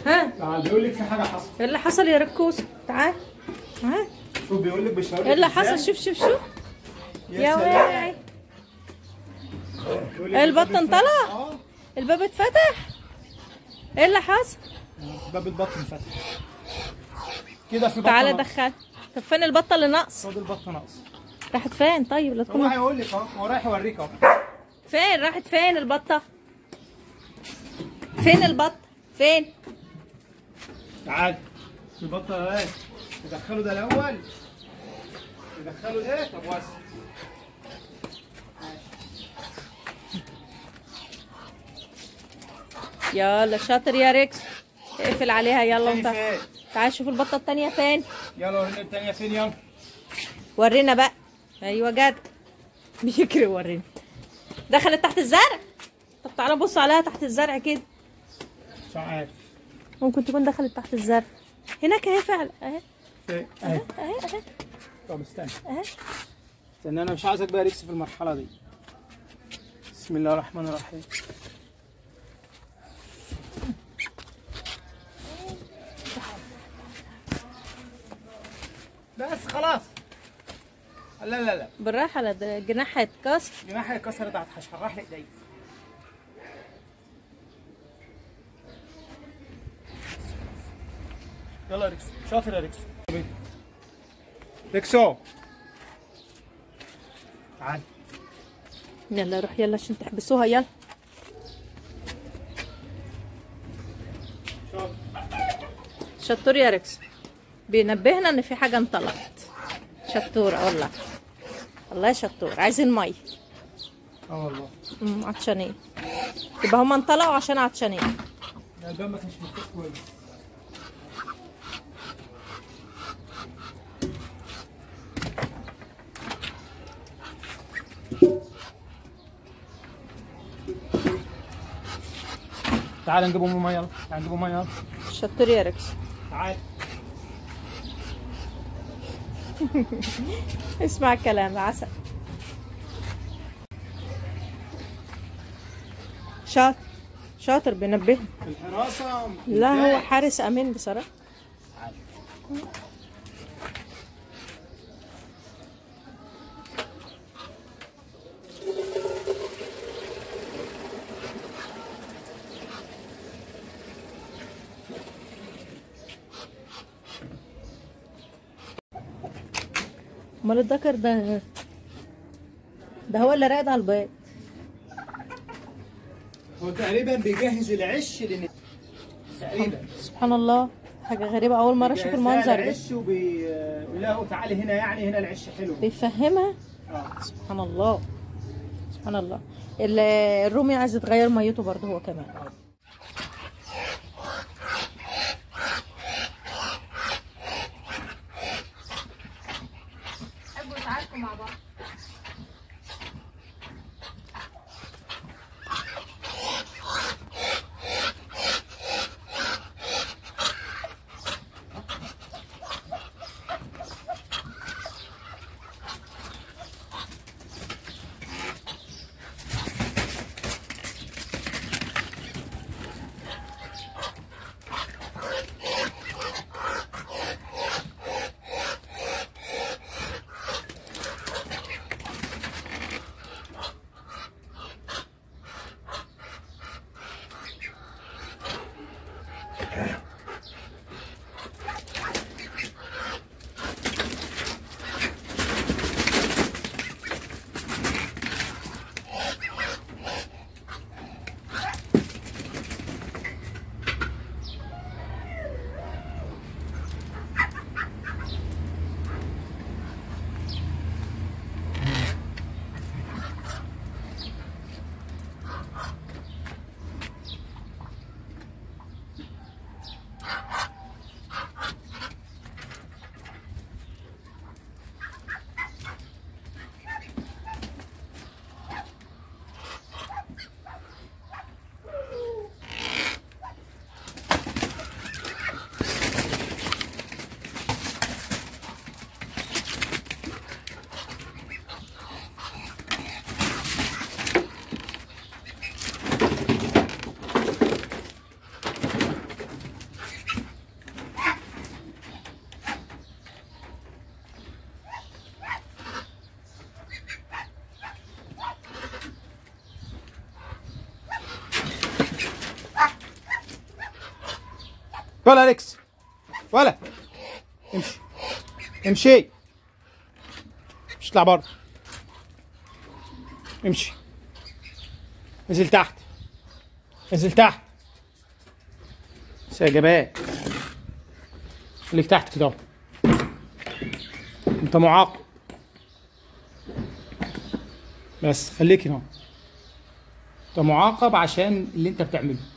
ها تعال بيقول لك في حاجه حصلت ايه اللي حصل يا ركوس تعال ها شوف بيقول لك بيشاور ايه اللي حصل شوف شوف شوف يا سلام. واعي بيقول لك إيه البط الباب انطلع؟ اتفتح. اه الباب اتفتح ايه اللي حصل باب البط انفتح كده في بطه تعالى ناقص. دخل طب فين البطه اللي ناقص خد البطه ناقص راحت فين طيب لا هو تكون هيقول لك اهو هو رايح يوريك اهو فين راحت فين البطه فين البط فين تعال البطه ايه تدخله ده الاول تدخله ده طب واسع يلا شاطر يا ريكس اقفل عليها يلا التاني انت فين تعال شوف البطه التانية فين يلا وريني التانية فين يلا ورينا بقى ايوه جد بيجري ورينا دخلت تحت الزرع طب تعالى بص عليها تحت الزرع كده مش عارف ممكن تكون دخلت تحت الزرع هناك اهي فعلا اهي فين اهي اهي اهي طب استنى اهي استنى انا مش عايزك بقى ريكس في المرحلة دي بسم الله الرحمن الرحيم بس خلاص لا لا لا بالراحه لا ده جناحها اتكسر جناحي اتكسرت هتشرح لي ايدي يلا يا ريكس شاطر يا ريكس ريكسو تعال يلا روح يلا عشان تحبسوها يلا شاطر شطور يا ريكس بينبهنا ان في حاجه انطلقت شطور والله والله شطور عايزين مي اه والله أمم، عطشانين يبقى هما انطلقوا عشان عطشانين ده الباب ما كانش مفتوح كويس تعال نجيبوا ميه يلا تعال نجيبوا ميه يلا شطور يا ريكس تعال اسمع الكلام عسل شاطر شاطر بينبهنا الحراسه لا هو ممتاز. حارس امين بصراحه تعال امال الذكر ده ده هو اللي راقد على البيض هو تقريبا بيجهز العش لن... تقريبا سبحان الله حاجه غريبه اول مره اشوف بيجهز المنظر لها ده العش وبيقول لها تعالي هنا يعني هنا العش حلو بيفهمها اه سبحان الله سبحان الله ال- الرومي عايز يتغير ميته برضه هو كمان حبوا يتعاركوا مع بعض ولا ريكس ولا امشي امشي مش اطلع بره امشي انزل تحت انزل تحت بس يا جبان خليك تحت كده اهو. انت معاقب بس خليك هنا انت معاقب عشان اللي انت بتعمله